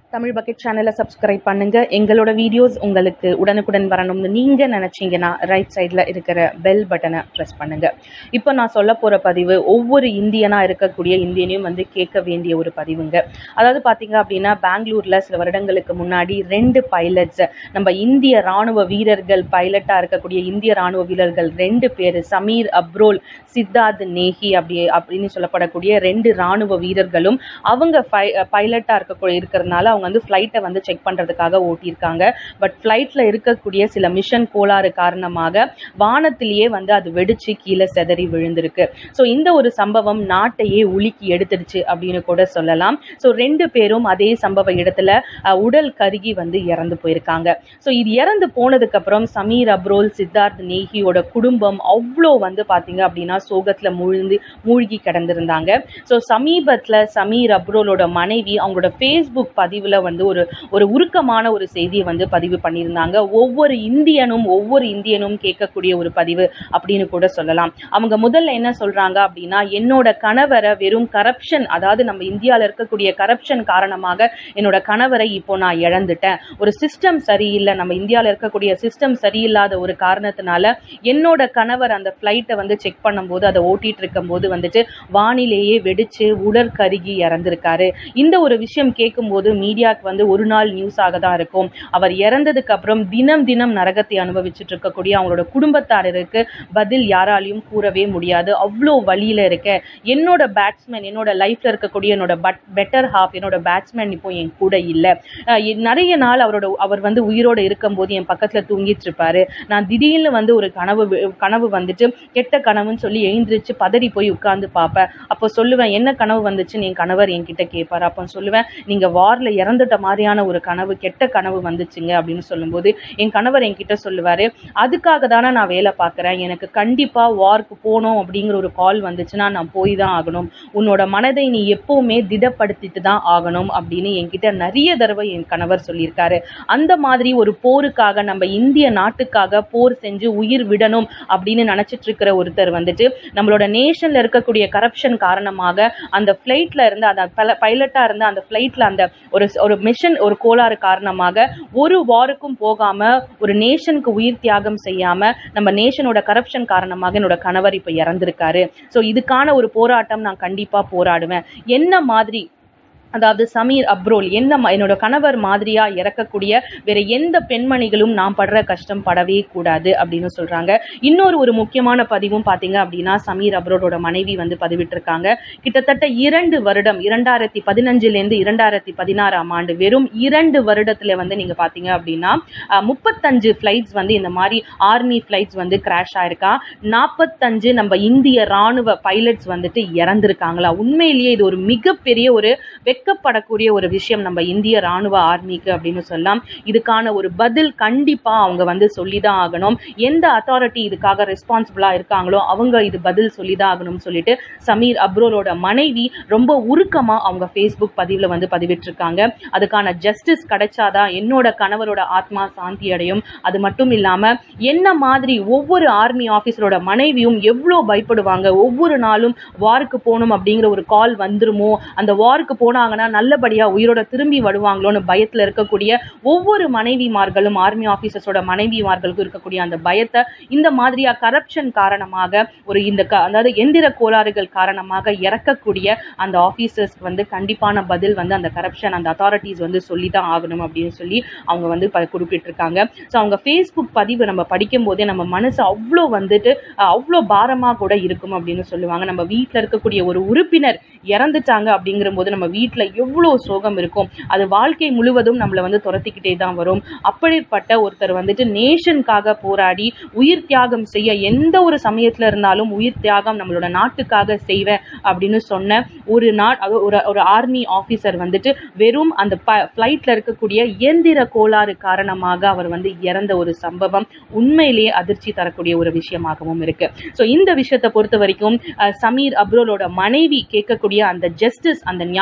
Tamil bucket சேனலை subscribe பண்ணுங்க எங்களோட வீடியோஸ் உங்களுக்கு உடனுக்குடன் வரணும்னு நீங்க நினைச்சீங்கன்னா ரைட் சைடில் இருக்கிற பெல் பட்டனை ப்ரெஸ் பண்ணுங்க இப்போ நான் சொல்ல போற பதிவு ஒவ்வொரு இந்தியனா இருக்கக்கூடிய இந்தியனையும் வந்து கேட்க வேண்டிய ஒரு பதிவுங்க அதாவது பாத்தீங்க அப்படின்னா பெங்களூர்ல சில வருடங்களுக்கு முன்னாடி ரெண்டு பைலட்ஸ் நம்ம இந்திய ராணுவ வீரர்கள் பைலட்டா இருக்கக்கூடிய இந்திய ராணுவ வீரர்கள் ரெண்டு பேர் சமீர் அப்ரோல் சித்தார்த் நேஹி அப்படி அப்படின்னு சொல்லப்படக்கூடிய ரெண்டு ராணுவ வீரர்களும் அவங்க பைலட்டா இருக்க இருக்கிறதுனால அவங்க வந்து ஃப்ளைட்டை வந்து செக் பண்றதுக்காக ஓட்டியிருக்காங்க பட் ஃப்ளைட்ல இருக்கக்கூடிய சில மிஷன் கோளாறு காரணமாக வானத்திலேயே வந்து அது வெடிச்சு கீழே செதறி விழுந்திருக்கு ஸோ இந்த ஒரு சம்பவம் நாட்டையே உலுக்கி எடுத்துடுச்சு அப்படின்னு கூட சொல்லலாம் ஸோ ரெண்டு பேரும் அதே சம்பவ இடத்துல அஹ், உடல் கருகி வந்து இறந்து போயிருக்காங்க ஸோ இது இறந்து போனதுக்கு அப்புறம் சமீர் அப்ரோல் சித்தார்த் நேஹியோட குடும்பம் அவ்வளோ வந்து பாத்தீங்க அப்படின்னா சோகத்துல மூழ்கி மூழ்கி கிடந்திருந்தாங்க ஸோ சமீபத்துல சமீர் அப்ரோலோட மனைவி அவங்களோட ஃபேஸ்புக் பதிவுல வந்து ஒரு ஒரு உருக்கமான ஒரு செய்தியை வந்து பதிவு பண்ணியிருந்தாங்க ஒவ்வொரு இந்தியனும் ஒவ்வொரு இந்தியனும் கேட்கக்கூடிய ஒரு பதிவு அப்படின்னு கூட சொல்லலாம் அவங்க முதல்ல என்ன சொல்றாங்க அப்படின்னா என்னோட கணவரை வெறும் கரப்ஷன் அதாவது நம்ம இந்தியால இருக்கக்கூடிய கரப்ஷன் காரணமாக என்னோட கணவரை இப்போ நான் இழந்துட்டேன் ஒரு சிஸ்டம் சரியில்லை நம்ம இந்தியால இருக்கக்கூடிய சிஸ்டம் சரியில்லாத ஒரு காரணத்தினால என்னோட கணவர் அந்த ஃப்ளைட்டை வந்து செக் பண்ணும்போது அதை ஓட்டிட்டு இருக்கும்போது வந்துட்டு வானிலேயே வெடிச்சு உடற்கருகி இறந்திருக்காரு இந்த ஒரு விஷயம் கேட்கும்போது மீடியாக்கு வந்து ஒரு நாள் நியூஸாக தான் இருக்கும் அவர் இறந்ததுக்கு அப்புறம் தினம் தினம் நரகத்தை அனுபவிச்சுட்டு இருக்கக்கூடிய அவங்களோட குடும்பத்தாரருக்கு பதில் யாராலையும் கூறவே முடியாது அவ்வளோ வழியில இருக்க என்னோட பேட்ஸ்மேன் என்னோட லைஃப்ல இருக்கக்கூடிய என்னோட பட் பெட்டர் ஹாஃப் என்னோட பேட்ஸ்மேன் இப்போ என் கூட இல்லை நிறைய நாள் அவரோட அவர் வந்து உயிரோட இருக்கும்போது என் பக்கத்துல தூங்கிட்டு இருப்பாரு நான் திடீர்னு வந்து ஒரு கனவு வி- கனவு வந்துட்டு கெட்ட கனவுன்னு சொல்லி எழுந்திரிச்சு பதறி போய் உட்கார்ந்து பார்ப்பேன் அப்போ சொல்லுவேன் என்ன கனவு வந்துச்சுன்னு என் கணவர் என்கிட்ட கேட்பாரு அப்போ சொல்லுவேன் நீங்க வார்ல இறந்துட்ட மாதிரியான ஒரு கனவு கெட்ட கனவு வந்துச்சுங்க அப்படின்னு சொல்லும்போது என் கணவர் என்கிட்ட சொல்லுவாரு அதுக்காக தானே நான் வேலை பார்க்குறேன் எனக்கு கண்டிப்பா வார்க்கு போகணும் அப்படிங்கிற ஒரு கால் வந்துச்சுன்னா நான் போய் தான் ஆகணும் உன்னோட மனதை நீ எப்பவுமே திடப்படுத்திட்டு தான் ஆகணும் அப்படின்னு என்கிட்ட நிறைய தடவை என் கணவர் சொல்லியிருக்காரு அந்த மாதிரி ஒரு போருக்காக நம்ம இந்திய நாட்டுக்காக போர் செஞ்சு உயிர் விடணும் அப்படின்னு நினைச்சிட்டு இருக்கிற ஒருத்தர் வந்துட்டு நம்மளோட நேஷன்ல இருக்கக்கூடிய கரப்ஷன் காரணமாக அந்த ஃப்ளைட்ல இருந்து அந்த பைலட்டா இருந்து அந்த ஃப்ளைட்ல அந்த ஒரு ஒரு மிஷன் ஒரு கோளாறு காரணமாக ஒரு வாருக்கும் போகாம ஒரு நேஷனுக்கு உயிர் தியாகம் செய்யாம நம்ம நேஷனோட கரப்ஷன் காரணமாக என்னோட கணவர் இப்ப இறந்திருக்காரு ஸோ இதுக்கான ஒரு போராட்டம் நான் கண்டிப்பா போராடுவேன் என்ன மாதிரி அதாவது சமீர் அப்ரோல் என்ன ம- என்னோட கணவர் மாதிரியா இறக்கக்கூடிய வேற எந்த பெண்மணிகளும் நான் படுற கஷ்டம் படவே கூடாது அப்படின்னு சொல்றாங்க இன்னொரு ஒரு முக்கியமான பதிவும் பாத்தீங்க அப்படின்னா சமீர் அப்ரோலோட மனைவி வந்து பதிவிட்டிருக்காங்க கிட்டத்தட்ட இரண்டு வருடம் இரண்டாயிரத்தி பதினஞ்சுல இருந்து இரண்டாயிரத்தி பதினாறாம் ஆண்டு வெறும் இரண்டு வருடத்துல வந்து நீங்க பாத்தீங்க அப்படின்னா அஹ், முப்பத்தஞ்சு ஃபிளைட்ஸ் வந்து இந்த மாதிரி ஆர்மி ஃபிளைட்ஸ் வந்து கிராஷ் ஆயிருக்கா நாற்பத்தஞ்சு நம்ம இந்திய ராணுவ பைலட்ஸ் வந்துட்டு இறந்திருக்காங்களா உண்மையிலேயே இது ஒரு மிகப்பெரிய ஒரு வெட்கப்படக்கூடிய ஒரு விஷயம் நம்ம இந்திய ராணுவ ஆர்மிக்கு அப்படின்னு சொல்லலாம் இதுக்கான ஒரு பதில் கண்டிப்பா அவங்க வந்து சொல்லிதான் ஆகணும் எந்த அத்தாரிட்டி இதுக்காக ரெஸ்பான்சிபிளா இருக்காங்களோ அவங்க இது பதில் சொல்லிதான் ஆகணும்னு சொல்லிட்டு சமீர் அப்ரோலோட மனைவி ரொம்ப உருக்கமா அவங்க ஃபேஸ்புக் பதிவுல வந்து பதிவிட்டிருக்காங்க அதுக்கான ஜஸ்டிஸ் கிடைச்சாதான் என்னோட கணவரோட ஆத்மா சாந்தி அடையும் அது மட்டும் இல்லாம என்ன மாதிரி ஒவ்வொரு ஆர்மி ஆபீசரோட மனைவியும் எவ்வளோ பயப்படுவாங்க ஒவ்வொரு நாளும் வாருக்கு போகணும் அப்படிங்கிற ஒரு கால் வந்துருமோ அந்த வாருக்கு போனாங்கன்னா நல்லபடியா உயிரோட திரும்பி வருவாங்களோன்னு பயத்துல இருக்கக்கூடிய ஒவ்வொரு மனைவிமார்களும் ஆர்மி ஆபீசர்ஸோட மனைவிமார்களுக்கும் இருக்கக்கூடிய அந்த பயத்தை இந்த மாதிரியா கரப்ஷன் காரணமாக ஒரு இந்த க- அதாவது எந்திர கோளாறுகள் காரணமாக இறக்கக்கூடிய அந்த ஆபீசர்ஸ்க்கு வந்து கண்டிப்பான பதில் வந்து அந்த கரப்ஷன் அந்த அத்தாரிட்டிஸ் வந்து சொல்லி தான் ஆகணும் அப்படின்னு சொல்லி அவங்க வந்து ப- குறிப்பிட்டிருக்காங்க ஸோ அவங்க ஃபேஸ்புக் பதிவு நம்ம படிக்கும் போதே நம்ம மனசு அவ்வளோ வந்துட்டு அஹ், அவ்வளோ பாரமா கூட இருக்கும் அப்படின்னு சொல்லுவாங்க நம்ம வீட்டில் இருக்கக்கூடிய ஒரு உறுப்பினர் இறந்துட்டாங்க அப்படிங்கிற போது நம்ம வீட்டில் எவ்வளோ சோகம் இருக்கும் அது வாழ்க்கை முழுவதும் நம்மளை வந்து துரத்திக்கிட்டே தான் வரும் அப்படிப்பட்ட ஒருத்தர் வந்துட்டு நேஷனுக்காக போராடி உயிர் தியாகம் செய்ய எந்த ஒரு சமயத்துல இருந்தாலும் உயிர் தியாகம் நம்மளோட நாட்டுக்காக செய்வேன் அப்படின்னு சொன்ன ஒரு நாட் அது ஒரு ஒரு ஆர்மி ஆபீசர் வந்துட்டு வெறும் அந்த ஃப்ளைட்ல இருக்கக்கூடிய இயந்திர கோளாறு காரணமாக அவர் வந்து இறந்த ஒரு சம்பவம் உண்மையிலேயே அதிர்ச்சி தரக்கூடிய ஒரு விஷயமாகவும் இருக்கு ஸோ இந்த விஷயத்தை பொறுத்த வரைக்கும் அஹ், சமீர் அப்ரோலோட மனைவி கேட்கக்கூடிய அந்த ஜஸ்டிஸ் அந்த நியாயம்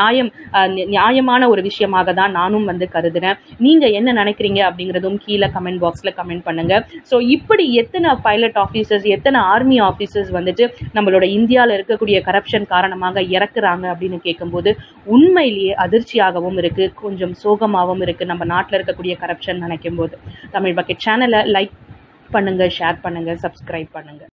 அஹ், நி- நியாயமான ஒரு விஷயமாக தான் நானும் வந்து கருதுறேன் நீங்க என்ன நினைக்கிறீங்க அப்படிங்கிறதும் கீழே கமெண்ட் பாக்ஸ்ல கமெண்ட் பண்ணுங்க ஸோ இப்படி எத்தனை பைலட் ஆஃபீஸர்ஸ் எத்தனை ஆர்மி ஆஃபீஸர்ஸ் வந்துட்டு நம்மளோட இந்தியாவில் இருக்கக்கூடிய கரப்ஷன் காரணமாக இறக்குறாங்க அப்படின்னு கேட்கும்போது உண்மையிலேயே அதிர்ச்சியாகவும் இருக்கு கொஞ்சம் சோகமாகவும் இருக்கு நம்ம நாட்டில் இருக்கக்கூடிய கரப்ஷன் நினைக்கும் போது தமிழ் பக்கெட் சேனலை லைக் பண்ணுங்க ஷேர் பண்ணுங்க சப்ஸ்கிரைப் பண்ணுங்க